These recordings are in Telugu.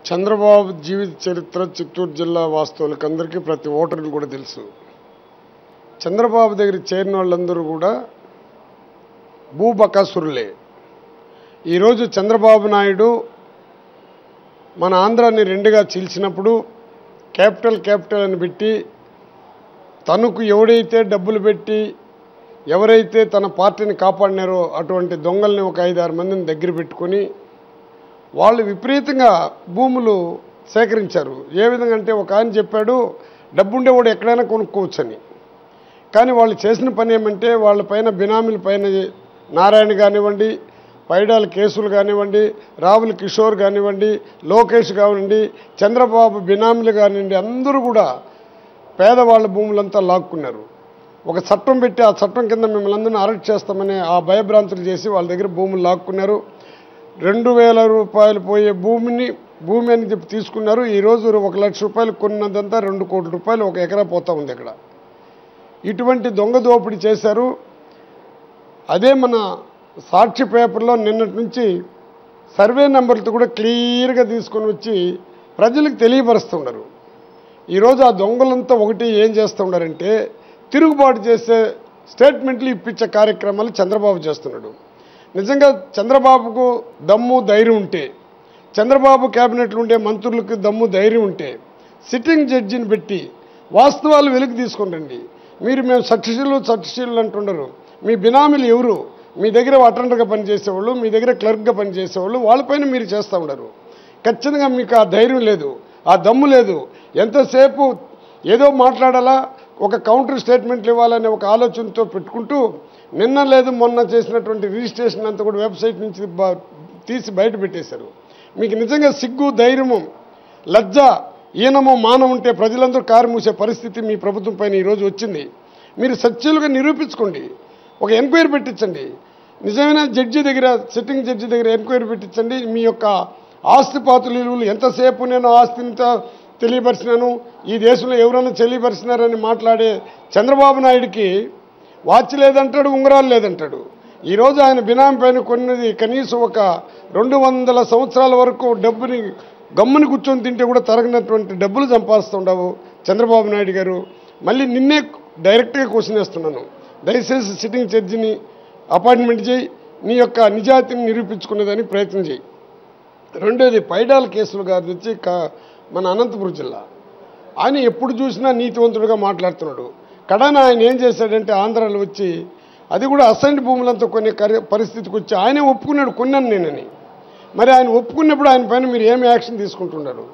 చంద్రబాబు జీవిత చరిత్ర చిత్తూరు జిల్లా వాస్తవులకు అందరికీ ప్రతి ఓటర్కి కూడా తెలుసు చంద్రబాబు దగ్గర చేరిన వాళ్ళందరూ కూడా భూబకాసురులే ఈరోజు చంద్రబాబు నాయుడు మన ఆంధ్రాన్ని రెండుగా చీల్చినప్పుడు క్యాపిటల్ క్యాపిటల్ అని పెట్టి తనకు ఎవడైతే డబ్బులు పెట్టి ఎవరైతే తన పార్టీని కాపాడినారో అటువంటి దొంగల్ని ఒక ఐదారు మందిని దగ్గర పెట్టుకొని వాళ్ళు విపరీతంగా భూములు సేకరించారు ఏ విధంగా అంటే ఒక ఆయన చెప్పాడు డబ్బుండేవాడు ఎక్కడైనా కొనుక్కోవచ్చని కానీ వాళ్ళు చేసిన పని ఏమంటే వాళ్ళ పైన బినామీల పైన నారాయణ కానివ్వండి పైడాల కేసులు కానివ్వండి రావుల కిషోర్ కానివ్వండి లోకేష్ కానివ్వండి చంద్రబాబు బినామీలు కానివ్వండి అందరూ కూడా పేదవాళ్ళ భూములంతా లాక్కున్నారు ఒక చట్టం పెట్టి ఆ చట్టం కింద మిమ్మల్ని అందరినీ అరెస్ట్ చేస్తామని ఆ భయభ్రాంతులు చేసి వాళ్ళ దగ్గర భూములు లాక్కున్నారు రెండు వేల రూపాయలు పోయే భూమిని భూమి అని చెప్పి తీసుకున్నారు ఈరోజు ఒక లక్ష రూపాయలు కొన్నదంతా రెండు కోట్ల రూపాయలు ఒక ఎకరా పోతా ఉంది ఇక్కడ ఇటువంటి దొంగ దోపిడీ చేశారు అదే మన సాక్షి పేపర్లో నిన్నటి నుంచి సర్వే నెంబర్లతో కూడా క్లియర్గా తీసుకొని వచ్చి ప్రజలకు తెలియపరుస్తున్నారు ఈరోజు ఆ దొంగలంతా ఒకటి ఏం చేస్తున్నారంటే తిరుగుబాటు చేసే స్టేట్మెంట్లు ఇప్పించే కార్యక్రమాలు చంద్రబాబు చేస్తున్నాడు నిజంగా చంద్రబాబుకు దమ్ము ధైర్యం ఉంటే చంద్రబాబు క్యాబినెట్లు ఉండే మంత్రులకు దమ్ము ధైర్యం ఉంటే సిట్టింగ్ జడ్జిని పెట్టి వాస్తవాలు వెలుగు తీసుకొని రండి మీరు మేము సక్షశీలు సక్షశీలు అంటుండరు మీ బినామీలు ఎవరు మీ దగ్గర అటెండర్గా పనిచేసేవాళ్ళు మీ దగ్గర క్లర్క్గా పనిచేసేవాళ్ళు వాళ్ళపైన మీరు చేస్తూ ఉండరు ఖచ్చితంగా మీకు ఆ ధైర్యం లేదు ఆ దమ్ము లేదు ఎంతసేపు ఏదో మాట్లాడాలా ఒక కౌంటర్ స్టేట్మెంట్లు ఇవ్వాలనే ఒక ఆలోచనతో పెట్టుకుంటూ నిన్న లేదు మొన్న చేసినటువంటి రిజిస్ట్రేషన్ అంతా కూడా వెబ్సైట్ నుంచి బ- తీసి బయట పెట్టేశారు మీకు నిజంగా సిగ్గు ధైర్యము లజ్జ ఈనము మానం ఉంటే ప్రజలందరూ కారు మూసే పరిస్థితి మీ ప్రభుత్వం పైన ఈరోజు వచ్చింది మీరు సత్యులుగా నిరూపించుకోండి ఒక ఎంక్వైరీ పెట్టించండి నిజమైన జడ్జి దగ్గర సిట్టింగ్ జడ్జి దగ్గర ఎంక్వైరీ పెట్టించండి మీ యొక్క ఆస్తిపాతులు విలువలు ఎంతసేపు నేను ఆస్తిని త- తెలియపరిచినాను ఈ దేశంలో ఎవరైనా తెలియపరిచినారని మాట్లాడే చంద్రబాబు నాయుడికి వాచ్ లేదంటాడు ఉంగరాలు లేదంటాడు ఈరోజు ఆయన బినామీ పైన కొన్నది కనీసం ఒక రెండు వందల సంవత్సరాల వరకు డబ్బుని గమ్ముని కూర్చొని తింటే కూడా తరగనటువంటి డబ్బులు సంపాదిస్తుండవు చంద్రబాబు నాయుడు గారు మళ్ళీ నిన్నే డైరెక్ట్గా క్వశ్చన్ వేస్తున్నాను దయచేసి సిట్టింగ్ జడ్జిని అపాయింట్మెంట్ చేయి నీ యొక్క నిజాయితీని నిరూపించుకునేదానికి ప్రయత్నం చేయి రెండోది పైడాల కేసులు గారి వచ్చి క- మన అనంతపురం జిల్లా ఆయన ఎప్పుడు చూసినా నీతివంతుడిగా మాట్లాడుతున్నాడు కడాన ఆయన ఏం చేశాడంటే ఆంధ్రాలో వచ్చి అది కూడా అసైన్ భూములంతా కొన్ని కరి- పరిస్థితికి వచ్చి ఆయనే ఒప్పుకున్నాడు కొన్నాను నేనని మరి ఆయన ఒప్పుకున్నప్పుడు ఆయన పైన మీరు ఏమి యాక్షన్ తీసుకుంటున్నారు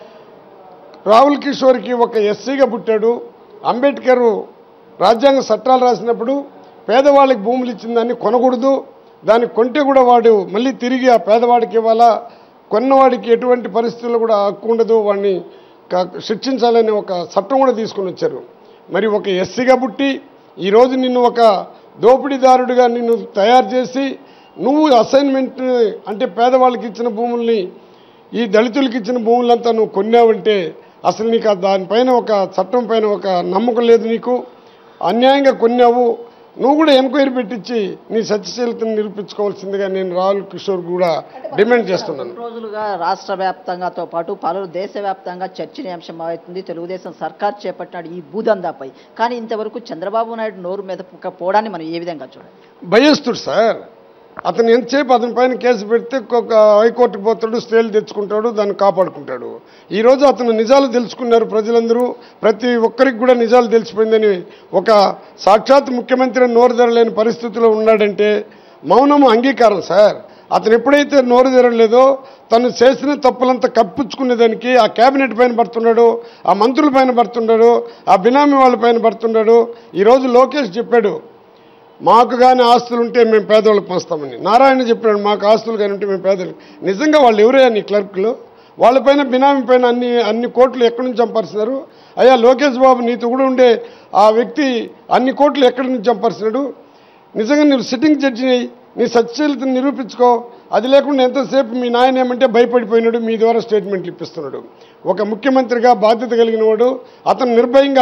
రాహుల్ కిషోర్కి ఒక ఎస్సీగా పుట్టాడు అంబేద్కర్ రాజ్యాంగ చట్టాలు రాసినప్పుడు పేదవాళ్ళకి భూములు ఇచ్చిందాన్ని కొనకూడదు దాన్ని కొంటే కూడా వాడు మళ్ళీ తిరిగి ఆ పేదవాడికి ఇవ్వాలా కొన్నవాడికి ఎటువంటి పరిస్థితుల్లో కూడా హక్కు ఉండదు వాడిని క- శిక్షించాలనే ఒక చట్టం కూడా తీసుకొని వచ్చారు మరి ఒక ఎస్సీగా పుట్టి ఈరోజు నిన్ను ఒక దోపిడీదారుడిగా నిన్ను తయారు చేసి నువ్వు అసైన్మెంట్ అంటే పేదవాళ్ళకి ఇచ్చిన భూముల్ని ఈ దళితులకు ఇచ్చిన భూములంతా నువ్వు కొన్నావంటే అసలు నీకు ఆ దానిపైన ఒక చట్టం పైన ఒక నమ్మకం లేదు నీకు అన్యాయంగా కొన్నావు నువ్వు కూడా ఎంక్వైరీ పెట్టించి నీ సత్యశీలతను నిరూపించుకోవాల్సిందిగా నేను రాహుల్ కిషోర్ కూడా డిమాండ్ చేస్తున్నాను రెండు రోజులుగా రాష్ట్ర వ్యాప్తంగాతో పాటు పలువురు దేశవ్యాప్తంగా చర్చనీయాంశం అవుతుంది తెలుగుదేశం సర్కార్ చేపట్టినాడు ఈ భూదందాపై కానీ ఇంతవరకు చంద్రబాబు నాయుడు నోరు మీద పోవడాన్ని మనం ఏ విధంగా చూడాలి భయస్తుడు సార్ అతను ఎంతసేపు అతని పైన కేసు పెడితే ఒక హైకోర్టుకు పోతాడు స్టేలు తెచ్చుకుంటాడు దాన్ని కాపాడుకుంటాడు ఈరోజు అతను నిజాలు తెలుసుకున్నారు ప్రజలందరూ ప్రతి ఒక్కరికి కూడా నిజాలు తెలిసిపోయిందని ఒక సాక్షాత్ ముఖ్యమంత్రి నోరు ధరలేని పరిస్థితిలో ఉన్నాడంటే మౌనము అంగీకారం సార్ అతను ఎప్పుడైతే నోరు తెరలేదో తను చేసిన తప్పులంతా కప్పించుకునేదానికి ఆ కేబినెట్ పైన పడుతున్నాడు ఆ మంత్రుల పైన పడుతున్నాడు ఆ బినామీ వాళ్ళ పైన పడుతున్నాడు ఈరోజు లోకేష్ చెప్పాడు మాకు కానీ ఆస్తులు ఉంటే మేము పేదవాళ్ళకి పంచుతామని నారాయణ చెప్పాడు మాకు ఆస్తులు కానీ ఉంటే మేము పేదలకు నిజంగా వాళ్ళు ఎవరయ్యా నీ క్లర్కులు వాళ్ళపైన బినామీ పైన అన్ని అన్ని కోట్లు ఎక్కడి నుంచి చంపరిస్తున్నారు అయ్యా లోకేష్ బాబు నీతో కూడా ఉండే ఆ వ్యక్తి అన్ని కోట్లు ఎక్కడి నుంచి చంపరిస్తున్నాడు నిజంగా నువ్వు సిట్టింగ్ జడ్జిని నీ సత్యశీలతను నిరూపించుకో అది లేకుండా ఎంతసేపు మీ నాయన ఏమంటే భయపడిపోయినాడు మీ ద్వారా స్టేట్మెంట్లు ఇప్పిస్తున్నాడు ఒక ముఖ్యమంత్రిగా బాధ్యత కలిగిన వాడు అతను నిర్భయంగా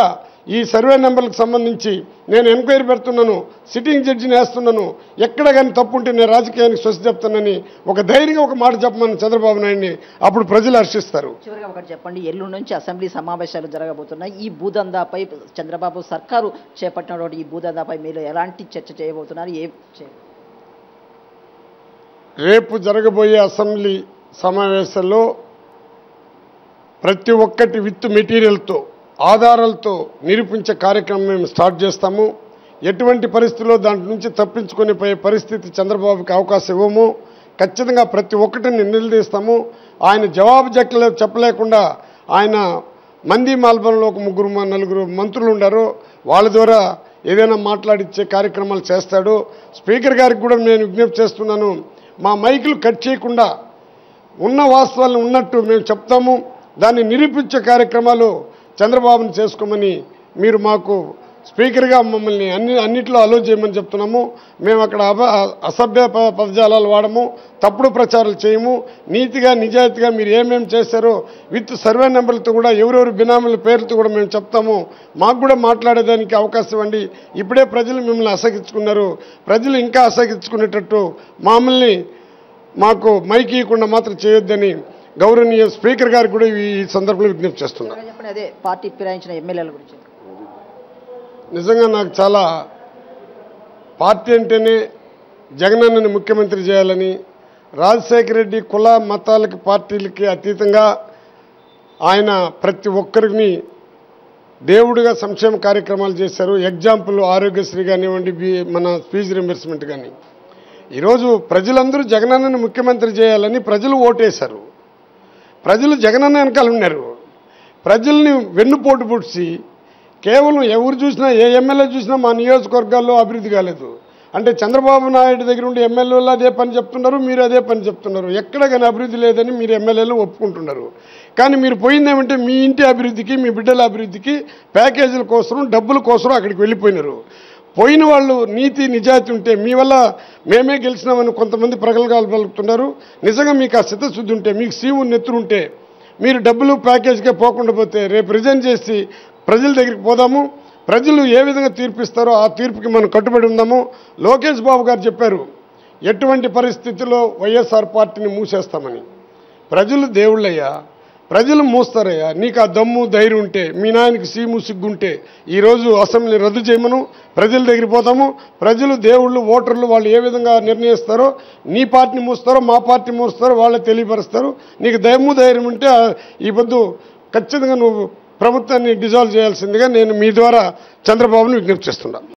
ఈ సర్వే నెంబర్లకు సంబంధించి నేను ఎంక్వైరీ పెడుతున్నాను సిట్టింగ్ జడ్జిని వేస్తున్నాను ఎక్కడ కానీ తప్పు ఉంటే నేను రాజకీయానికి స్వస్తి చెప్తానని ఒక ధైర్యంగా ఒక మాట చెప్పమని చంద్రబాబు నాయుడిని అప్పుడు ప్రజలు హర్షిస్తారు చివరిగా ఒకటి చెప్పండి ఎల్లుండి నుంచి అసెంబ్లీ సమావేశాలు జరగబోతున్నాయి ఈ భూదందాపై చంద్రబాబు సర్కారు చేపట్టినటువంటి ఈ భూదందాపై మీరు ఎలాంటి చర్చ చేయబోతున్నారు ఏ చే- రేపు జరగబోయే అసెంబ్లీ సమావేశాల్లో ప్రతి ఒక్కటి విత్ మెటీరియల్తో ఆధారాలతో నిరూపించే కార్యక్రమం మేము స్టార్ట్ చేస్తాము ఎటువంటి పరిస్థితుల్లో దాంట్ నుంచి తప్పించుకొని పోయే పరిస్థితి చంద్రబాబుకి అవకాశం ఇవ్వము ఖచ్చితంగా ప్రతి ఒక్కటిని నిలదీస్తాము ఆయన జవాబు చెక్కలే చెప్పలేకుండా ఆయన మంది మాల్బరంలో ఒక ముగ్గురు మ- నలుగురు మంత్రులు ఉండారు వాళ్ళ ద్వారా ఏదైనా మాట్లాడిచ్చే కార్యక్రమాలు చేస్తాడు స్పీకర్ గారికి కూడా నేను విజ్ఞప్తి చేస్తున్నాను మా మైకులు కట్ చేయకుండా ఉన్న వాస్తవాలను ఉన్నట్టు మేము చెప్తాము దాన్ని నిరూపించే కార్యక్రమాలు చంద్రబాబుని చేసుకోమని మీరు మాకు స్పీకర్గా మమ్మల్ని అన్ని అన్నిట్లో అలో చేయమని చెప్తున్నాము మేము అక్కడ అబ అసభ్య ప- పదజాలాలు వాడము తప్పుడు ప్రచారాలు చేయము నీతిగా నిజాయితీగా మీరు ఏమేమి చేశారో విత్ సర్వే నెంబర్లతో కూడా ఎవరెవరు బినామీల పేర్లతో కూడా మేము చెప్తాము మాకు కూడా మాట్లాడేదానికి అవకాశం ఇవ్వండి ఇప్పుడే ప్రజలు మిమ్మల్ని అసహించుకున్నారు ప్రజలు ఇంకా అసహించుకునేటట్టు మమ్మల్ని మాకు మైక్ ఇవ్వకుండా మాత్రం చేయొద్దని గౌరవనీయ స్పీకర్ గారికి కూడా ఈ సందర్భంలో విజ్ఞప్తి చేస్తున్నాను చివరిగా చెప్పండి అదే పార్టీ ఫిరాయించిన ఎమ్మెల్యేల గురించి నిజంగా నాకు చాలా పార్టీ అంటేనే జగనన్నని ముఖ్యమంత్రి చేయాలని రాజశేఖర రెడ్డి కుల మతాలకి పార్టీలకి అతీతంగా ఆయన ప్రతి ఒక్కరిని దేవుడిగా సంక్షేమ కార్యక్రమాలు చేశారు ఎగ్జాంపుల్ ఆరోగ్యశ్రీ కానివ్వండి బి- మన ఫీజు రింబర్స్మెంట్ కానీ ఈరోజు ప్రజలందరూ జగనన్నని ముఖ్యమంత్రి చేయాలని ప్రజలు ఓటేశారు ప్రజలు జగనన్న వెనకాల ఉన్నారు ప్రజల్ని వెన్నుపోటు పొడిచి కేవలం ఎవరు చూసినా ఏ ఎమ్మెల్యే చూసినా మా నియోజకవర్గాల్లో అభివృద్ధి కాలేదు అంటే చంద్రబాబు నాయుడు దగ్గర ఉండే ఎమ్మెల్యేలు అదే పని చెప్తున్నారు మీరు అదే పని చెప్తున్నారు ఎక్కడ కానీ అభివృద్ధి లేదని మీరు ఎమ్మెల్యేలు ఒప్పుకుంటున్నారు కానీ మీరు పోయిందేమంటే మీ ఇంటి అభివృద్ధికి మీ బిడ్డల అభివృద్ధికి ప్యాకేజీల కోసం డబ్బుల కోసం అక్కడికి వెళ్ళిపోయినారు పోయిన వాళ్ళు నీతి నిజాయితీ ఉంటే మీ వల్ల మేమే గెలిచినామని కొంతమంది ప్రగల్గాలు పలుకుతున్నారు నిజంగా మీకు ఆ చిత్తశుద్ధి ఉంటే మీకు సీవు నెత్తురుంటే మీరు డబ్బులు ప్యాకేజ్కే పోకుండా పోతే రేపు రిజైన్ చేసి ప్రజల దగ్గరికి పోదాము ప్రజలు ఏ విధంగా తీర్పిస్తారో ఆ తీర్పుకి మనం కట్టుబడి ఉందాము లోకేష్ బాబు గారు చెప్పారు ఎటువంటి పరిస్థితుల్లో వైఎస్ఆర్ పార్టీని మూసేస్తామని ప్రజలు దేవుళ్ళయ్యా ప్రజలు మూస్తారయ్యా నీకు ఆ దమ్ము ధైర్యం ఉంటే మీ నాయనకి సీము సిగ్గుంటే ఈరోజు అసెంబ్లీ రద్దు చేయమను ప్రజల దగ్గరికి పోతాము ప్రజలు దేవుళ్ళు ఓటర్లు వాళ్ళు ఏ విధంగా నిర్ణయిస్తారో నీ పార్టీని మూస్తారో మా పార్టీ మూస్తారో వాళ్ళే తెలియపరుస్తారు నీకు దమ్ము ధైర్యం ఉంటే ఆ, ఈ పొద్దు ఖచ్చితంగా నువ్వు ప్రభుత్వాన్ని డిజాల్వ్ చేయాల్సిందిగా నేను మీ ద్వారా చంద్రబాబును విజ్ఞప్తి చేస్తున్నా